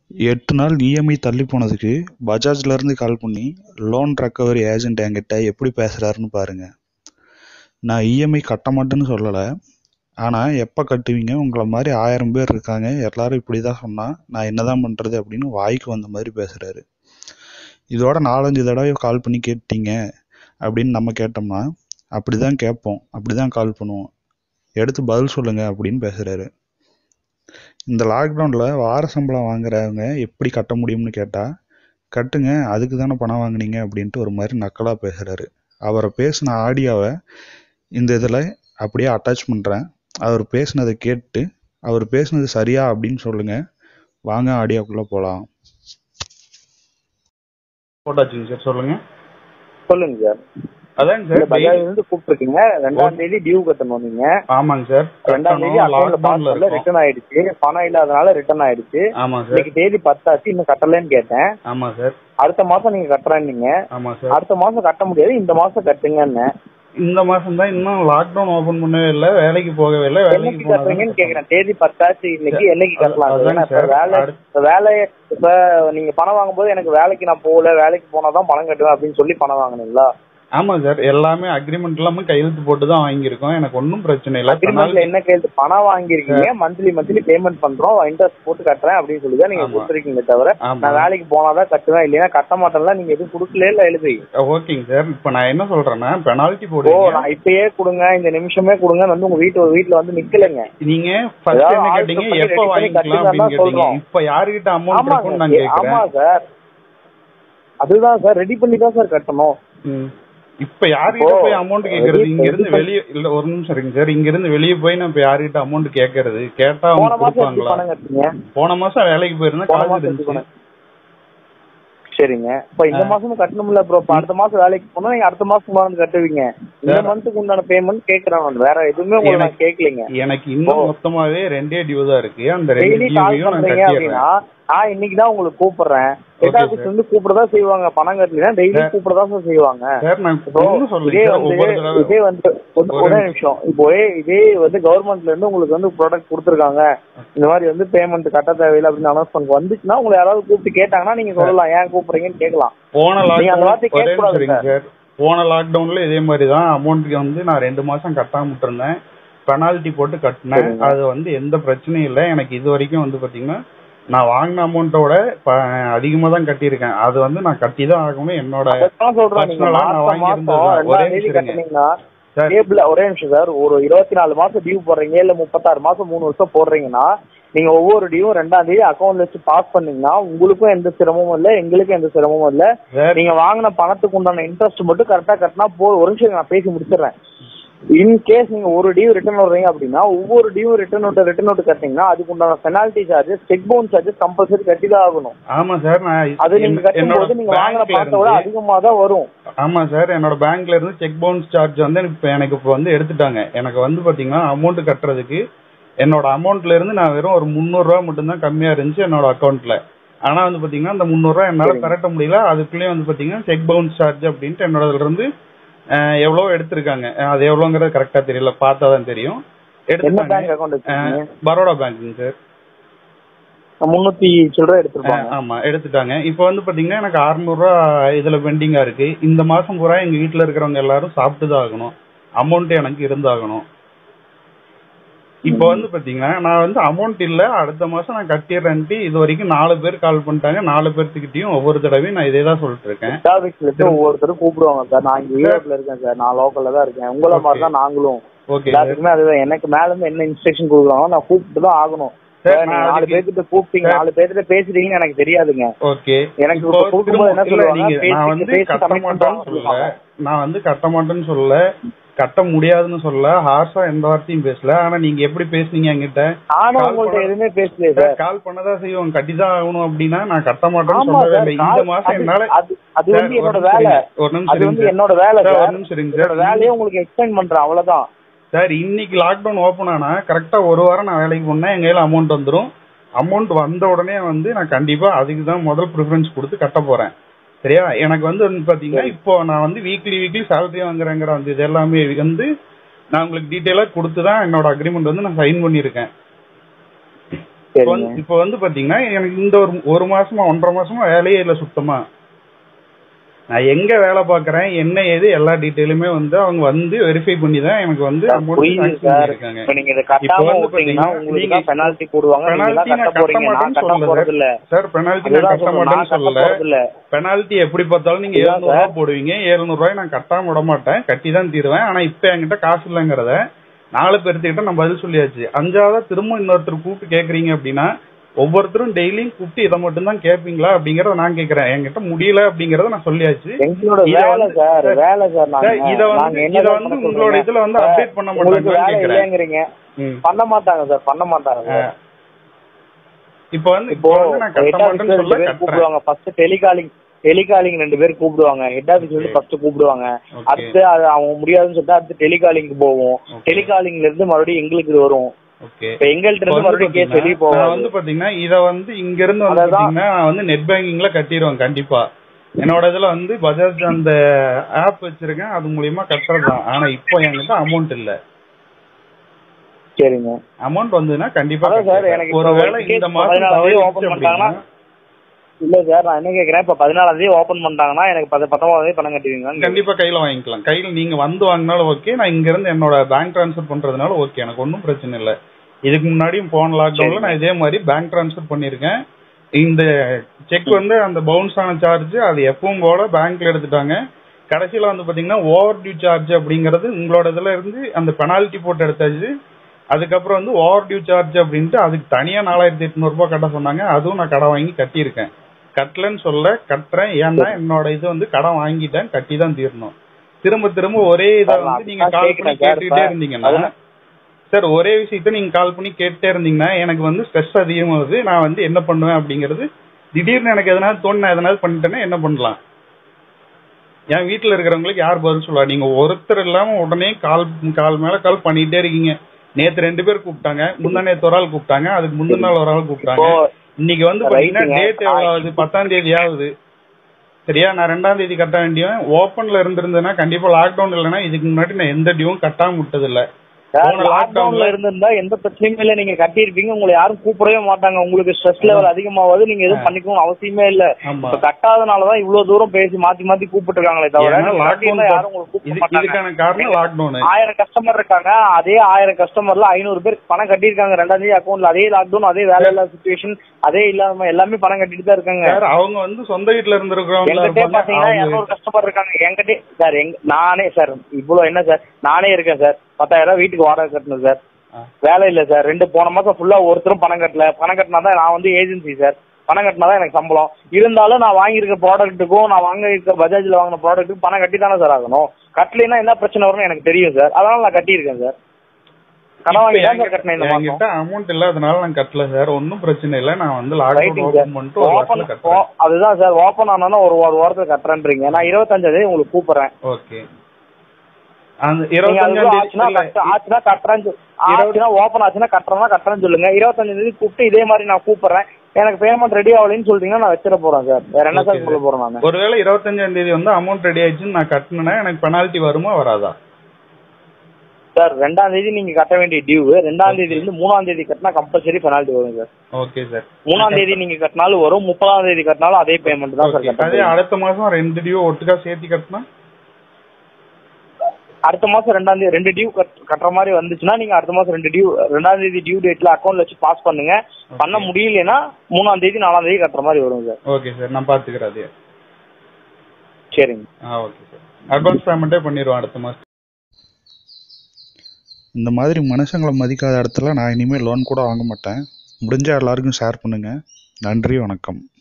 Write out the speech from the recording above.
எட்டு நாள் இஎம்ஐ தள்ளி போனதுக்கு பஜாஜ்லேருந்து கால் பண்ணி லோன் ரெக்கவரி ஏஜென்ட் என்கிட்ட எப்படி பேசுகிறாருன்னு பாருங்கள் நான் இஎம்ஐ கட்ட மாட்டேன்னு சொல்லலை ஆனால் எப்போ கட்டுவீங்க உங்களை மாதிரி ஆயிரம் பேர் இருக்காங்க எல்லாரும் இப்படி தான் சொன்னால் நான் என்ன தான் பண்ணுறது அப்படின்னு வாய்க்கு வந்த மாதிரி பேசுகிறாரு இதோட நாலஞ்சு தடவை கால் பண்ணி கேட்டீங்க அப்படின்னு நம்ம கேட்டோம்னா அப்படி தான் கேட்போம் அப்படி தான் கால் பண்ணுவோம் எடுத்து பதில் சொல்லுங்கள் அப்படின்னு பேசுகிறாரு இந்த லாக்டவுனில் வார சம்பளம் வாங்குறவங்க எப்படி கட்ட முடியும்னு கேட்டால் கட்டுங்க அதுக்கு தானே பணம் வாங்குனீங்க அப்படின்ட்டு ஒரு மாதிரி நக்கலாக பேசுகிறாரு அவரை பேசின ஆடியோவை இந்த இதில் அப்படியே அட்டாச் பண்ணுறேன் அவர் பேசினதை கேட்டு அவர் பேசினது சரியா அப்படின்னு சொல்லுங்கள் வாங்க ஆடியோக்குள்ளே போகலாம் போட்டாச்சுங்க சார் சொல்லுங்க சொல்லுங்க சார் அதாங்க இந்த சார் பஜாஜ்ல இருந்து கூப்பிட்டுருக்கீங்க ரெண்டாம் தேதி டியூ கட்டணும் நீங்க ஆமாங்க சார் ரெண்டாம் தேதி கட்டணும் அக்கௌண்ட்ல பாஸ் லாக்டவுன்ல பண்ணல இருக்கோம் ரிட்டர்ன் ஆயிடுச்சு பணம் இல்லாதனால ரிட்டர்ன் ஆயிடுச்சு ஆமா சார் இன்னைக்கு தேதி பத்தாச்சு இன்னும் கட்டலன்னு கேட்டேன் ஆமா சார் அடுத்த மாசம் நீங்க கட்டுறேன்னீங்க ஆமா சார் அடுத்த மாசம் கட்ட முடியாது இந்த மாசம் கட்டுங்கன்னு இந்த மாசம் தான் இன்னும் லாக்டவுன் ஓபன் பண்ணவே இல்லை வேலைக்கு போகவே இல்லை வேலைக்கு என்னைக்கு கட்டுறீங்கன்னு கேக்குறேன் தேதி பத்தாச்சு இன்னைக்கு என்னைக்கு கட்டலாம் அதாங்க ஏன்னா இப்ப சார். வேலை அடுத்த- இப்ப வேலையை இப்ப நீங்க பணம் வாங்கும்போது எனக்கு வேலைக்கு நான் போகல வேலைக்கு போனாதான் பணம் கட்டுவேன் அப்படின்னு சொல்லி பணம் வாங்குனீங்களா ஆமா சார் எல்லாமே அக்ரிமெண்ட் எல்லாமே கையெழுத்து போட்டு தான் வாங்கியிருக்கோம் எனக்கு ஒன்றும் பிரச்சனை இல்லை அக்ரிமெண்ட்ல என்ன கேள்வி பணம் வாங்கிருக்கீங்க மந்த்லி மந்த்லி பேமெண்ட் பண்றோம் இன்ட்ரெஸ்ட் போட்டு கட்டுறேன் அப்படின்னு சொல்லி தான் நீங்க ஆமா. கொடுத்துருக்கீங்க தவிர ஆமா நான் வேலைக்கு போனாதான் கட்டுவேன் இல்லையா கட்ட மாட்டேன்லாம் நீங்க எதுவும் கொடுக்கல இல்ல எழுதி ஓகேங்க சார் இப்போ நான் என்ன சொல்றேன்னா பெனால்ட்டி ஓ போடுவீங்க நான் இப்பயே கொடுங்க இந்த நிமிஷமே கொடுங்க வந்து உங்க வீட்டு வீட்டுல வந்து நிக்கலைங்க நீங்க ஃபர்ஸ்ட் ஏதாவது என்ன ஆல்டர் கேட்டீங்க பண்ணி எப்போ ready பண்ணி வாங்கிக்கலாம் அப்படின்னு கட்டுங்கன்னு தான் கேட்டீங்க சொல்றோம். இப்போ யாருக்கிட்ட அமௌண்ட் ஆமாங்க இருக்கும்னு நான் ஏ- ஆமா கேட்குறேன் சார் அதுதான் சார் ரெடி பண்ணி தான் சார் கட்டணும் ம். இப்ப யார்கிட்ட ஓ, போய் அமௌண்ட் கேக்குறது ready- இங்க இருந்து ready வெளிய இல்ல ஒரு நிமிஷம் இருங்க சார் இங்க இருந்து வெளிய போய் நான் இப்ப யார்கிட்ட அமௌண்ட் கேக்குறது கேட்டா போன அவங்க மாசம் எப்படி கொடுப்பாங்களா பணம் கட்டுங்க போன மாசம் வேலைக்கு போயிருந்தேன் போன காலேஜ் மாசம் எப்படி இருந்துச்சு பணம் சரிங்க இப்ப இந்த ஆ. மாசமும் கட்டணும்ல ப்ரோ இப்ப அடுத்த மாசம் வேலைக்கு போனா நீங்க அடுத்த மாசம் வந்து கட்டுவீங்க இந்த வேற- மந்த்துக்கு உண்டான பேமெண்ட் கேக்குறேன் நான். வேற எதுவுமே உங்களுக்கு நான் எனக்கு- கேட்கலீங்க எனக்கு இன்னும் ஓ. மொத்தமாவே ரெண்டே டியூ தான் இருக்கு அந்த ரெண்டு டெய்லி கால் டியூவையும் நான் பண்றீங்க கட்டிடுறேன் அப்படின்னா நான் இன்னைக்கு தான் உங்களுக்கு கூப்பிடுறேன் Okay, ஹெட் sir. ஆபீஸ் வந்து கூப்பிடதா செய்வாங்க பணம் கட்டலாம் டெய்லி Sir. கூப்பிடதா சார் செய்வாங்க சார் நான் இப்போ ஒன்றும் சொல்லுங்க இதே சார் வந்து ஒவ்வொரு தடவை இதே வந்து ஒரு- ஒரு ஒரே நிமிஷம் இப்போ ஒரே இதே வந்து கவர்மெண்ட்ல இருந்து உங்களுக்கு வந்து ப்ராடக்ட் கொடுத்துருக்காங்க இந்த மாதிரி வந்து பேமெண்ட் கட்ட தேவையில்லை அப்படின்னு அனௌன்ஸ்மெண்ட் வந்துச்சுன்னா உங்களை யாராவது கூப்பிட்டு கேட்டாங்கன்னா நீங்க சொல்லலாம் ஏன் கூப்பிடுறீங்கன்னு கேட்கலாம் போன நீங்க அந்த வார்த்தை லாக்டவுன் ஒரே கேட்கக்கூடாது நிமிஷம் இருங்க சார் போன லாக்டவுன்ல இதே மாதிரி தான் அமௌண்ட் வந்து நான் ரெண்டு மாசம் கட்டாம விட்டுருந்தேன் பெனால்ட்டி போட்டு கட்டினேன் சரிங்க. அது வந்து எந்த பிரச்சனையும் இல்லை எனக்கு இது வரைக்கும் வந்து பாத்தீங்கன்னா நான் வாங்கின அமௌண்ட்டோட அதிகமா தான் கட்டியிருக்கேன் அது வந்து நான் கட்டி தான் ஆகணும் என்னோட அதான் சொல்றேன் நீங்க personal ஆ நான் மாசம் வாங்கியிருந்தது மாசம் தான். ஒரே ரெண்டாம் தேதி நிமிஷம் இருங்க. கட்டினீங்கன்னா சார் டேபிள் ஒரே நிமிஷம் சார் ஒரு இருபத்தி நாலு மாசம் டியூ போடுறீங்க இல்ல முப்பத்தாறு மாசம் மூணு வருஷம் போடுறீங்கன்னா நீங்க ஒவ்வொரு டியூவும் ரெண்டாம் தேதி அக்கௌண்ட்ல வச்சு பாஸ் பண்ணீங்கன்னா உங்களுக்கும் எந்த சிரமமும் இல்ல எங்களுக்கும் எந்த சிரமமும் இல்ல சார் நீங்க வாங்கின பணத்துக்கு உண்டான இன்ட்ரெஸ்ட் மட்டும் கரெக்டா கட்டினா போ ஒரு நிமிஷம் நான் பேசி முடிச்சிடுறேன் இன் கேஸ் நீங்க ஒரு டியூ ரிட்டர்ன் வர்றீங்க அப்படின்னா ஒவ்வொரு due return note return note கட்டிங்கன்னா அதுக்கு உண்டான penalty charges cheque bounce charges compulsory கட்டி தான் ஆகணும் ஆமா சார் நான் அது நீங்க என்- என்னோட கட்டும்போது நீங்க வாங்கின பேங்க்ல பணத்தை விட இருந்து அதிகமா தான் வரும் ஆமா சார் என்னோட பேங்க்ல இருந்து செக் பவுன்ஸ் சார்ஜ் வந்து எனக்கு இப்ப எனக்கு இப்போ வந்து எடுத்துட்டாங்க எனக்கு வந்து பாத்தீங்கன்னா அமௌண்ட் கட்டுறதுக்கு என்னோட அமௌண்ட்ல இருந்து நான் வெறும் ஒரு 300 ரூபா மட்டும் தான் கம்மியா இருந்துச்சு என்னோட அக்கௌண்ட்ல ஆனா வந்து பாத்தீங்கன்னா அந்த 300 ரூபா என்னால சரிங்க. பெரட்ட முடியல அதுக்குள்ளேயே வந்து பாத்தீங்கன்னா செக் பவுன்ஸ் சார்ஜ் அப்படின்ட்டு என்னோட இதுல இருந்து அஹ், எவ்வளவோ எடுத்திருக்காங்க அஹ், அது எவ்வளோங்கிறது கரெக்டா தெரியல பார்த்தா தான் தெரியும் என்ன எடுத்துட்டாங்க பேங்க் அக்கௌண்ட் வச்சிருக்கீங்க அஹ், பரோடா பேங்க்குங்க சார் முன்னூத்தி சில்லற எடுத்திருப்பாங்க ஆமா எடுத்துட்டாங்க இப்போ வந்து பாத்தீங்கன்னா எனக்கு 600 ரூபா இதுல பெண்டிங்கா இருக்கு இந்த மாசம் பூரா எங்க வீட்ல இருக்கிறவங்க எல்லாரும் சாப்பிட்டு தான் ஆகணும் அமௌண்ட் எனக்கு இருந்தாகணும் இப்போ வந்து பாத்தீங்கன்னா நான் வந்து அமௌண்ட் இல்ல அடுத்த மாசம் நான் கட்டிடுறேன்ட்டு இது வரைக்கும் நாலு பேர் கால் பண்ணிட்டாங்க நாலு பேர்த்துக்கிட்டயும் ஒவ்வொரு தடவையும் நான் இதே தான் சொல்லிட்டு இருக்கேன் ஹெட் ஆபீஸ்ல இருந்து ஒவ்வொருத்தரும் கூப்பிடுவாங்க சார் நான் இங்க ஈரோட்ல இருக்கேன் சார் நான் லோக்கல்ல தான் இருக்கேன் உங்கள மாதிரி தான் நாங்களும் ஓகே எல்லாத்துக்குமே அதுதான் எனக்கு மேல இருந்து என்ன இன்ஸ்ட்ரக்ஷன் கொடுக்குறாங்களோ நான் கூப்பிட்டு தான் ஆகணும் சார், சார், நீங்க நான் நாலு அதுக்கு- பேர்கிட்ட கூப்பிட்டீங்க சார். நாலு பேர்கிட்ட பேசுறீங்கன்னு எனக்கு தெரியாதுங்க ஓகே எனக்கு இப்போ இப்ப கொடுக்கும்போது என்ன திரும்ப- இல்ல, சொல்லுவாங்க, நீங்க- நான் பேசி- வந்து பேசி கட்ட submit மாட்டேன்னு பண்றோம்னு சொல்லல சொல்லுவாங்க. நான் வந்து கட்ட மாட்டேன்னு சொல்லல கட்ட முடியாதுன்னு சொல்லல ஹார்ஷா எந்த வார்த்தையும் பேசல ஆனா நீங்க எப்படி பேசுனீங்க என்கிட்ட நானும் கால் உங்கள்ட்ட பண்ண- எதுவுமே பேசலையே சார், சார் கால் பண்ணதான் செய்வோம் கட்டிதான் ஆகணும் அப்படின்னா நான் கட்ட மாட்டேன்னு ஆமா சொல்லவே சார் இல்லை இந்த கால்- மாசம் அது- என்னால அது அது சார், வந்து ஒரு என்னோட நிமிஷம் வேலை இருங்க. ஒரு நிமிஷம் அது வந்து இருங்க என்னோட வேலை சார், சார் ஒரு நிமிஷம் இருங்க என்னோட சார். வேலையை உங்களுக்கு எக்ஸ்பிளைன் பண்றேன் அவ்வளவுதான் சார் இன்னைக்கு லாக்டவுன் ஓப்பன் ஆனா கரெக்டா ஒரு வாரம் நான் வேலைக்கு போனா எங்க கையில அமௌண்ட் வந்துரும் அமௌண்ட் வந்த உடனே வந்து நான் கண்டிப்பா அதுக்கு தான் முதல் ப்ரிஃபரன்ஸ் கொடுத்து கட்ட போறேன் சரியா எனக்கு வந்து வந்து பாத்தீங்கன்னா இப்போ நான் வந்து வீக்லி வீக்லி சேலரி வாங்குறேங்கிற வந்து இது எல்லாமே வந்து நான் உங்களுக்கு டீட்டெயிலா கொடுத்து தான் என்னோட அக்ரிமெண்ட் வந்து நான் சைன் பண்ணியிருக்கேன் இப்போ வந்து இப்போ வந்து பாத்தீங்கன்னா எனக்கு இந்த ஒரு ஒரு மாசமா ஒன்றரை மாசமா வேலையே இல்லை சுத்தமா நான் எங்க வேலை பாக்குறேன் என்ன ஏது எல்லா டீட்டெயிலுமே வந்து அவங்க வந்து வெரிஃபை பண்ணி தான் எனக்கு வந்து சார், amount புரியுது sanction சார் பண்ணிருக்காங்க இப்ப நீங்க இதை இப்போ கட்டாம வந்து விட்டீங்கன்னா பாத்தீங்கன்னா உங்களுக்கு நீங்க தான் பெனால்டி போடுவாங்க நீங்க தான் பெனால்டி கட்ட நான் கட்ட போறீங்க நான் மாட்டேன்னு கட்ட சொல்லல போறது இல்ல சார் பெனால்டி நான் அதுதான் கட்ட சொல்றேன், மாட்டேன்னு நான் கட்ட சொல்லல போறது இல்ல பெனால்டி எப்படி பார்த்தாலும் நீங்க இதுதான் 700 ரூபாய் சார். போடுவீங்க 700 ரூபாய் நான் கட்டாம விட மாட்டேன் கட்டி தான் தீருவேன் ஆனா இப்ப என்கிட்ட காசு இல்லைங்கிறத நாலு பேர்த்துக்கிட்ட நான் பதில் சொல்லியாச்சு அஞ்சாவதா திரும்ப இன்னொருத்தர் கூப்பிட்டு கேக்குறீங்க அப்படின்னா ஒவ்வொருத்தரும் டெய்லியும் கூப்பிட்டு இதை மட்டும் தான் கேட்பீங்களா அப்படிங்கறத நான் கேக்குறேன் என்கிட்ட முடியல அப்படிங்கறத நான் சொல்லியாச்சு எங்களோட இத வேலை வந்து- சார் வேலை சார் நாங்க சார், இத வந்து நாங்க என்ன இத சார் வந்து பண்ண உங்களோட சொல்றீங்க? இதுல வந்து சார், அப்டேட் பண்ண உங்களுக்கு மாட்டாங்களான்னு வேலை கேக்குறேன் இல்லைங்கிறீங்க ம். பண்ண மாட்டாங்க சார் பண்ண மாட்டாங்க சார் இப்போ வந்து இப்போ இப்போ வந்து நான் கட்ட ஹெட் ஆபீஸ்ல மாட்டேன்னு ரெண்டு சொல்ல பேர் கட்டுறேன் கூப்பிடுவாங்க ஃபர்ஸ்ட் டெலிகாலிங் டெலிகாலிங் ரெண்டு பேர் கூப்பிடுவாங்க ஹெட் ஆபீஸ் வந்து ஃபர்ஸ்ட் கூப்பிடுவாங்க Okay. அடுத்து அது அவங்க முடியாதுன்னு சொல்லிட்டு அடுத்து டெலிகாலிங்க்கு போவோம் Okay. டெலிகாலிங்ல இருந்து மறுபடியும் எங்களுக்கு இது வரும் ஓகே இப்ப எங்கள்ட்ட இப்போ இருந்து வந்து மறுபடியும் கேஸ் வெளியே பாத்தீங்கன்னா, நான் போவாங்க வந்து பாத்தீங்கன்னா இத வந்து இங்க இருந்து வந்து அதான். பாத்தீங்கன்னா நான் வந்து நெட் பேங்கிங்ல கட்டிடுவேன் கண்டிப்பா என்னோட இதுல வந்து பஜாஜ் அந்த ஆப் வச்சிருக்கேன் அது மூலியமா கட்டுறதுதான் ஆனா இப்போ என்கிட்ட அமௌண்ட் இல்ல சரிங்க அமௌண்ட் வந்ததுன்னா கண்டிப்பா அதான் சார், கட்டிடுறேன். எனக்கு இப்போ ஒருவேளை ஒரு case இந்த மாசம் பதினாலாம் தேதி தவறிடுச்சு open அப்படின்னா பண்ணிட்டாங்கன்னா, இல்ல சார் நான் என்ன கேக்குறேன் இப்ப பதினாலாம் தேதி ஓபன் பண்ணிட்டாங்கன்னா எனக்கு பத்து பத்தொன்பதாம் தேதி பணம் கட்டுவீங்க கண்டிப்பா கையில வாங்கிக்கலாம் கையில நீங்க வந்து வாங்கினாலும் ஓகே நான் இங்க இருந்து என்னோட பேங்க் ட்ரான்ஸ்ஃபர் பண்றதுனால ஓகே எனக்கு ஒன்றும் பிரச்சனை இல்ல இதுக்கு முன்னாடியும் போன லாக்டவுன்ல நான் இதே மாதிரி பேங்க் ட்ரான்ஸ்ஃபர் பண்ணிருக்கேன் இந்த செக் வந்து அந்த பவுன்ஸ் ஆன சார்ஜ் அது எப்பவும் போல பேங்க்ல எடுத்துட்டாங்க கடைசியில வந்து பாத்தீங்கன்னா ஓவர் டியூ சார்ஜ் அப்படிங்கறது உங்களோட இதுல இருந்து அந்த பெனால்டி போட்டு எடுத்தாச்சு அதுக்கப்புறம் வந்து ஓவர் டியூ சார்ஜ் அப்படின்ட்டு அதுக்கு தனியா நாலாயிரத்தி எட்நூறு ரூபாய் கட்ட சொன்னாங்க அதுவும் நான் கடன் வாங்கி கட்டியிருக்கேன் கட்டலன்னு சொல்ல கட்டுறேன் ஏன்னா என்னோட இது வந்து கடன் வாங்கிட்டேன் கட்டி தான் தீரணும் திரும்ப திரும்ப ஒரே இதை சார், வந்து நான் நீங்க அதுதான் கால் பண்ணி கேக்குறேன் சார். கேட்டுக்கிட்டே இப்ப இருந்தீங்கன்னா அதுதான். சார் ஒரே விஷயத்த நீங்க கால் பண்ணி கேட்டுட்டே இருந்தீங்கன்னா எனக்கு வந்து ஸ்ட்ரெஸ் அதிகமாகுது நான் வந்து என்ன பண்ணுவேன் அப்படிங்கிறது திடீர்னு எனக்கு எதனாவது தோணு எதனாவது பண்ணிட்டேன்னா என்ன பண்ணலாம் என் வீட்டுல இருக்கிறவங்களுக்கு யார் பதில் சொல்லுவா நீங்க ஒருத்தர் இல்லாம உடனே கால் கால் மேல கால் பண்ணிட்டே இருக்கீங்க நேத்து ரெண்டு பேர் கூப்பிட்டாங்க முந்தா நேத்து ஒரு ஆள் கூப்பிட்டாங்க அதுக்கு முந்தின நாள் ஒரு ஆள் கூப்பிட்டாங்க இப்போ இன்னைக்கு வந்து பாத்தீங்கன்னா ரைட்டுங்க. டேட் எவ்வளவு ஆகுது பத்தாம் தேதி ஆகுது சரியா நான் ரெண்டாம் தேதி கட்ட வேண்டியவன் ஓப்பன்ல இருந்திருந்தேன்னா கண்டிப்பா லாக்டவுன் இல்லைன்னா இதுக்கு முன்னாடி நான் எந்த டியூவும் கட்டாம விட்டது இல்ல சார் போன லாக்டவுன்ல lockdownல- இருந்திருந்தா எந்த பிரச்சனையும் இல்ல நீங்க கட்டியிருப்பீங்க உங்களை யாரும் கூப்பிடவே மாட்டாங்க உங்களுக்கு ஸ்ட்ரெஸ் லெவல் அதிகமாவது நீங்க எதுவும் பண்ணிக்கணும் அவசியமே இல்ல ஆமா இப்ப கட்டாதனாலதான் இவ்வளவு தூரம் பேசி மாத்தி மாத்தி கூப்பிட்டு இருக்காங்களே தவிர ஏன்னா நீங்க lockdown கட்டியிருந்தா யாரும் உங்களை இது கூப்பிட மாட்டாங்க இதுக்கான காரணம் லாக்டவுன் ஆயிரம் கஸ்டமர் இருக்காங்க அதே ஆயிரம் கஸ்டமர்ல ஐநூறு பேர் பணம் கட்டியிருக்காங்க ரெண்டாம் தேதி அக்கௌண்ட்ல அதே லாக்டவுன் அதே வேலை இல்லாத சுச்சுவேஷன் அதே இல்லாம எல்லாமே பணம் கட்டிட்டு தான் இருக்காங்க சார் அவங்க வந்து சொந்த வீட்டுல இருந்திருக்கிறவங்க எங்கிட்டே பாத்தீங்கன்னா இரநூறு கஸ்டமர் இருக்காங்க என்கிட்ட சார் எங்க நானே சார் இவ்வளவு என்ன சார் நானே இருக்கேன் சார் பத்தாயிரம் ரூபாய் வீட்டுக்கு வாடகை கட்டணும் சார் ஆ. வேலை இல்ல சார் ரெண்டு போன மாசம் ஃபுல்லா ஒருத்தரும் பணம் கட்டல பணம் கட்டினா தான் நான் வந்து ஏஜென்சி சார் பணம் கட்டினா தான் எனக்கு சம்பளம் இருந்தாலும் நான் வாங்கியிருக்க ப்ராடக்ட்டுக்கும் நான் வாங்கியிருக்க பஜாஜ்ல வாங்கின ப்ராடக்ட்டுக்கும் பணம் கட்டி தானே சார் ஆகணும் கட்டலைன்னா என்ன பிரச்சனை வரும்னு எனக்கு தெரியும் சார் அதனால நான் கட்டியிருக்கேன் சார் கடன் வாங்கி தான் சார் கட்டினேன் இந்த மாசம் என்கிட்ட அமௌண்ட் இல்லாதனால நான் கட்டல சார் ஒன்னும் பிரச்சனை இல்ல நான் வந்து லாக்டவுன் ரைட்டுங்க ஓபன் சார் பண்ணிட்டு ஒரு ஓப்பன் வருஷம் கட்டுறேன் அதுதான் சார் ஓப்பன் ஆனாலும் ஒரு ஒரு வாரத்துல கட்டுறேன்றீங்க நான் இருபத்தஞ்சாம் தேதி உங்களுக்கு கூப்பிடுறேன் ஓகே அந்த நீங்க இருபத்தஞ்சாம் அதுக்குள்ள தேதி ஆச்சுன்னா இல்ல, கட்ட- ஆச்சுன்னா கட்டுறேன்னு சொல்- ஆச்சுன்னா ஓப்பன் ஆச்சுன்னா கட்டுறேன்னா கட்டுறேன்னு சொல்லுங்க இருபத்தஞ்சு தேதி கூப்பிட்டு இதே மாதிரி நான் கூப்பிடுறேன் எனக்கு பேமெண்ட் ரெடி ஆகலைன்னு சொல்லிட்டீங்கன்னா நான் வச்சிட போறேன் சார் வேற என்ன Okay, சார் சொல்ல போறேன் நான் ஒருவேளை இருபத்தஞ்சாம் தேதி வந்து அமௌண்ட் ரெடி ஆயிடுச்சுன்னு நான் கட்டினேன்னா எனக்கு பெனால்ட்டி வருமா வராதா சார் ரெண்டாம் தேதி நீங்க கட்ட வேண்டிய டியூ ரெண்டாம் தேதியில இருந்து மூணாம் தேதி கட்டினா கம்பல்சரி பெனால்ட்டி வரும் சார் ஓகே சார் மூணாம் தேதி நீங்க கட்டினாலும் வரும் முப்பதாம் தேதி கட்டினாலும் அதே பேமெண்ட் தான் சார் Okay. கட்ட அதே முடியும். அடுத்த மாசம் ரெண்டு டியூ ஒட்டுக்கா சேர்த்து கட்டினா அடுத்த மாசம் ரெண்டாம் தேதி ரெண்டு டியூ கட்டுற மாதிரி வந்துச்சுன்னா நீங்க அடுத்த மாசம் ரெண்டு டியூ ரெண்டாம் தேதி டியூ டேட்ல அக்கௌண்ட்ல வச்சு பாஸ் பண்ணுங்க பண்ண முடியலன்னா மூணாம் தேதி நாலாம் தேதி கட்டுற மாதிரி வரும் சார் ஓகே சார் நான் பாத்துக்கிறேன் அது சரிங்க ஆ ஓகே சார் அட்வான்ஸ் பேமெண்ட்டே பண்ணிடுவோம் அடுத்த மாசம் இந்த மாதிரி மனுஷங்களை மதிக்காத இடத்துல நான் இனிமேல் லோன் கூட வாங்க மாட்டேன் முடிஞ்ச எல்லாருக்கும் ஷேர் பண்ணுங்கள் நன்றி வணக்கம்